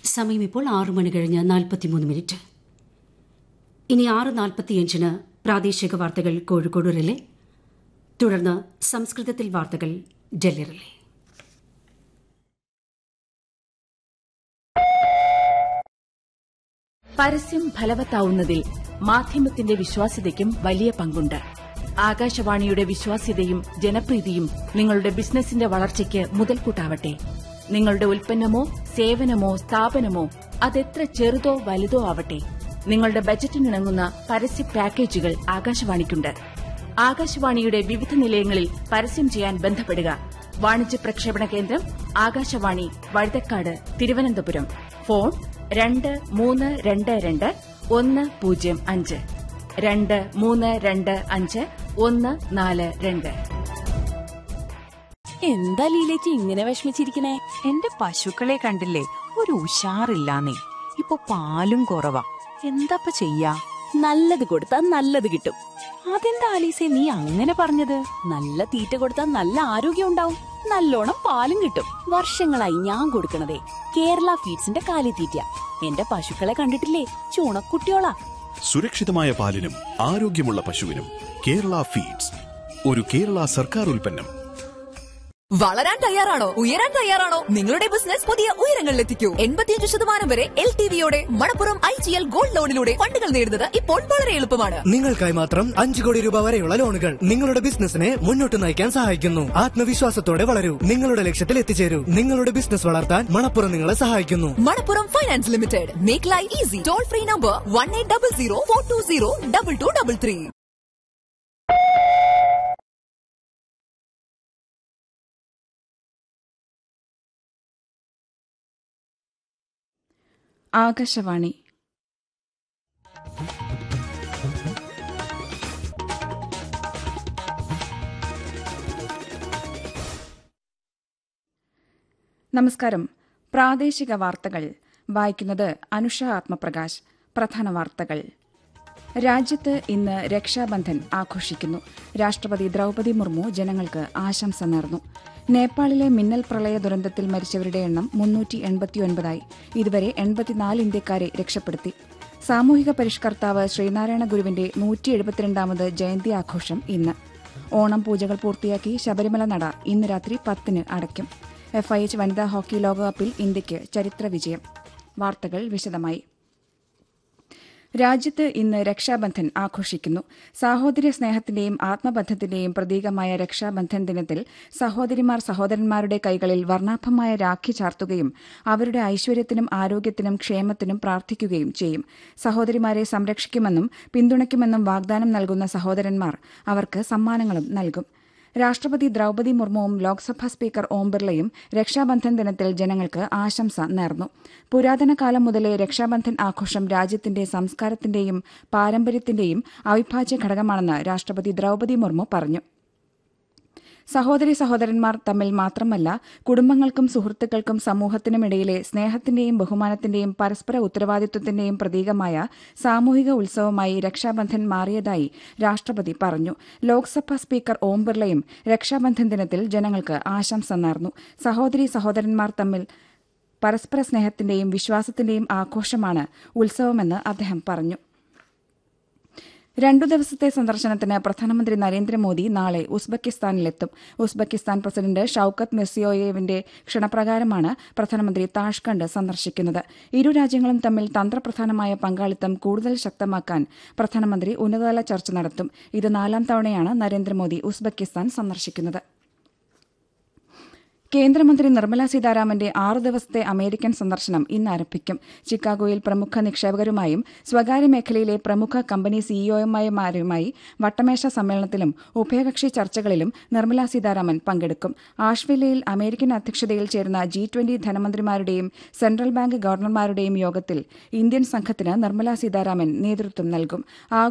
സമയം ഇപ്പോൾ ആറു മണി കഴിഞ്ഞ് നാൽപ്പത്തിമൂന്ന് മിനിറ്റ് ഇനി ആറ് നാൽപ്പത്തിയഞ്ചിന് പ്രാദേശിക വാർത്തകൾ കോഴിക്കോട് റിലേ തുടർന്ന് സംസ്കൃതത്തിൽ വാർത്തകൾ ഡൽഹി റിലേ പരസ്യം ഫലവത്താവുന്നതിൽ മാധ്യമത്തിന്റെ വിശ്വാസ്യതയ്ക്കും വലിയ പങ്കുണ്ട് ആകാശവാണിയുടെ വിശ്വാസ്യതയും ജനപ്രീതിയും നിങ്ങളുടെ ബിസിനസിന്റെ വളർച്ചയ്ക്ക് മുതൽക്കൂട്ടാവട്ടെ നിങ്ങളുടെ ഉൽപ്പന്നമോ സേവനമോ സ്ഥാപനമോ അതെത്ര ചെറുതോ വലുതോ ആവട്ടെ നിങ്ങളുടെ ബജറ്റിനിണങ്ങുന്ന പരസ്യ പാക്കേജുകൾ ആകാശവാണിക്കുണ്ട് ആകാശവാണിയുടെ വിവിധ നിലയങ്ങളിൽ പരസ്യം ചെയ്യാൻ ബന്ധപ്പെടുക വാണിജ്യ പ്രക്ഷേപണ കേന്ദ്രം ആകാശവാണി വഴുതക്കാട് തിരുവനന്തപുരം ഫോൺ രണ്ട് മൂന്ന് രണ്ട് രണ്ട് ഒന്ന് പൂജ്യം അഞ്ച് രണ്ട് മൂന്ന് രണ്ട് അഞ്ച് ഒന്ന് നാല് രണ്ട് എന്താ ലീലേച്ചി ഇങ്ങനെ വിഷമിച്ചിരിക്കണേ എന്റെ പശുക്കളെ കണ്ടില്ലേ ഒരു ഉഷാറില്ലാന്നേ ഇപ്പൊ പാലും കുറവാ എന്താപ്പ ചെയ്യാ നല്ലത് കൊടുത്താൽ നല്ലത് കിട്ടും അതെന്താ ആലീസേ നീ അങ്ങനെ പറഞ്ഞത് നല്ല തീറ്റ കൊടുത്താൽ നല്ല ആരോഗ്യം ഉണ്ടാവും നല്ലോണം പാലും കിട്ടും വർഷങ്ങളായി ഞാൻ കൊടുക്കണതേ കേരള ഫീഡ്സിന്റെ കാലിത്തീറ്റ എന്റെ പശുക്കളെ കണ്ടിട്ടില്ലേ ചൂണക്കുട്ടിയോളാ സുരക്ഷിതമായ പാലിനും ആരോഗ്യമുള്ള പശുവിനും കേരള ഫീഡ്സ് ഒരു കേരള സർക്കാർ ഉൽപ്പന്നം വളരാൻ തയ്യാറാണോ ഉയരാൻ തയ്യാറാണോ നിങ്ങളുടെ ബിസിനസ് പുതിയ ഉയരങ്ങളിലെത്തിക്കൂ എൺപത്തിയഞ്ച് ശതമാനം വരെ എൽ ടി വിയോടെ Manappuram I G L gold ലോണിലൂടെ ഫണ്ടുകൾ നേടുന്നത് ഇപ്പോൾ വളരെ എളുപ്പമാണ് നിങ്ങൾക്കായി മാത്രം അഞ്ചു കോടി രൂപ വരെയുള്ള ലോണുകൾ നിങ്ങളുടെ ബിസിനസിനെ മുന്നോട്ട് നയിക്കാൻ സഹായിക്കുന്നു ആത്മവിശ്വാസത്തോടെ വളരൂ നിങ്ങളുടെ ലക്ഷ്യത്തിൽ എത്തിച്ചേരൂ നിങ്ങളുടെ ബിസിനസ് വളർത്താൻ മണപ്പുറം നിങ്ങളെ സഹായിക്കുന്നു Manappuram finance limited make life easy toll free number one eight double zero four two zero double two double three Akashvani നമസ്കാരം പ്രാദേശിക വാർത്തകൾ വായിക്കുന്നത് അനുഷ ആത്മപ്രകാശ് പ്രധാന വാർത്തകൾ രാജ്യത്ത് ഇന്ന് രക്ഷാബന്ധൻ ആഘോഷിക്കുന്നു രാഷ്ട്രപതി ദ്രൗപദി മുർമു ജനങ്ങൾക്ക് ആശംസ നേർന്നു നേപ്പാളിലെ മിന്നൽ പ്രളയ ദുരന്തത്തിൽ മരിച്ചവരുടെ എണ്ണം മുന്നൂറ്റി എൺപത്തിയൊൻപതായി ഇതുവരെ എൺപത്തിനാല് ഇന്ത്യക്കാരെ രക്ഷപ്പെടുത്തി സാമൂഹിക പരിഷ്കർത്താവ് ശ്രീനാരായണ ഗുരുവിന്റെ നൂറ്റി എഴുപത്തിരണ്ടാമത് ജയന്തി ആഘോഷം ഇന്ന് ഓണം പൂജകൾ പൂർത്തിയാക്കി ശബരിമല നട ഇന്ന് രാത്രി പത്തിന് അടയ്ക്കും എഫ് ഐ എച്ച് വനിതാ ഹോക്കി ലോകകപ്പിൽ ഇന്ത്യയ്ക്ക് ചരിത്ര വിജയം വാർത്തകൾ വിശദമായി രാജ്യത്ത് ഇന്ന് രക്ഷാബന്ധൻ ആഘോഷിക്കുന്നു സാഹോദര്യ സ്നേഹത്തിന്റെയും ആത്മബന്ധത്തിന്റെയും പ്രതീകമായ രക്ഷാബന്ധൻ ദിനത്തിൽ സഹോദരിമാർ സഹോദരന്മാരുടെ കൈകളിൽ വർണ്ണാഭമായ രാഖി ചാർത്തുകയും അവരുടെ ഐശ്വര്യത്തിനും ആരോഗ്യത്തിനും ക്ഷേമത്തിനും പ്രാർത്ഥിക്കുകയും ചെയ്യും സഹോദരിമാരെ സംരക്ഷിക്കുമെന്നും പിന്തുണയ്ക്കുമെന്നും വാഗ്ദാനം നൽകുന്ന സഹോദരന്മാർ അവർക്ക് സമ്മാനങ്ങളും നൽകും രാഷ്ട്രപതി ദ്രൗപദി മുർമുവും ലോക്സഭാ സ്പീക്കർ ഓം ബിർളയും രക്ഷാബന്ധൻ ദിനത്തിൽ ജനങ്ങൾക്ക് ആശംസ നേർന്നു പുരാതന കാലം മുതലേ രക്ഷാബന്ധൻ ആഘോഷം രാജ്യത്തിന്റെ സംസ്കാരത്തിന്റെയും പാരമ്പര്യത്തിന്റെയും അവിഭാജ്യ ഘടകമാണെന്ന് രാഷ്ട്രപതി ദ്രൗപദി മുർമു പറഞ്ഞു സഹോദരി സഹോദരന്മാർ തമ്മിൽ മാത്രമല്ല കുടുംബങ്ങൾക്കും സുഹൃത്തുക്കൾക്കും സമൂഹത്തിനുമിടയിലെ സ്നേഹത്തിന്റെയും ബഹുമാനത്തിന്റെയും പരസ്പര ഉത്തരവാദിത്വത്തിന്റെയും പ്രതീകമായ സാമൂഹിക ഉത്സവമായി രക്ഷാബന്ധൻ മാറിയതായി രാഷ്ട്രപതി പറഞ്ഞു ലോക്സഭാ സ്പീക്കർ ഓം ബിർളയും രക്ഷാബന്ധൻ ദിനത്തിൽ ജനങ്ങൾക്ക് ആശംസ നേർന്നു സഹോദരി സഹോദരന്മാർ തമ്മിൽ പരസ്പര സ്നേഹത്തിന്റെയും വിശ്വാസത്തിന്റെയും ആഘോഷമാണ് ഉത്സവമെന്ന് അദ്ദേഹം പറഞ്ഞു രണ്ടു ദിവസത്തെ സന്ദർശനത്തിന് പ്രധാനമന്ത്രി നരേന്ദ്രമോദി നാളെ ഉസ്ബെക്കിസ്ഥാനിലെത്തും ഉസ്ബെക്കിസ്ഥാൻ പ്രസിഡന്റ് ഷൌക്കത്ത് മിർസിയോയേവിന്റെ ക്ഷണപ്രകാരമാണ് പ്രധാനമന്ത്രി താഷ്കണ്ട് സന്ദർശിക്കുന്നത് ഇരു രാജ്യങ്ങളും തമ്മിൽ തന്ത്രപ്രധാനമായ പങ്കാളിത്തം കൂടുതൽ ശക്തമാക്കാൻ പ്രധാനമന്ത്രി ഉന്നതതല ചർച്ച നടത്തും ഇത് നാലാം തവണയാണ് നരേന്ദ്രമോദി ഉസ്ബെക്കിസ്ഥാൻ സന്ദർശിക്കുന്നത് കേന്ദ്രമന്ത്രി നിർമ്മല സീതാരാമന്റെ ആറു ദിവസത്തെ അമേരിക്കൻ സന്ദർശനം ഇന്ന് ആരംഭിക്കും ചിക്കാഗോയിൽ പ്രമുഖ നിക്ഷേപകരുമായും സ്വകാര്യ മേഖലയിലെ പ്രമുഖ കമ്പനി സിഇഒമാരുമായി വട്ടമേശ സമ്മേളനത്തിലും ഉഭയകക്ഷി ചർച്ചകളിലും നിർമ്മല സീതാരാമൻ പങ്കെടുക്കും ആഷ്വില്ലയിൽ അമേരിക്കൻ അധ്യക്ഷതയിൽ ചേരുന്ന ജി ട്വന്റി ധനമന്ത്രിമാരുടെയും സെൻട്രൽ ബാങ്ക് ഗവർണർമാരുടെയും യോഗത്തിൽ ഇന്ത്യൻ സംഘത്തിന് നിർമ്മല സീതാരാമൻ നേതൃത്വം നൽകും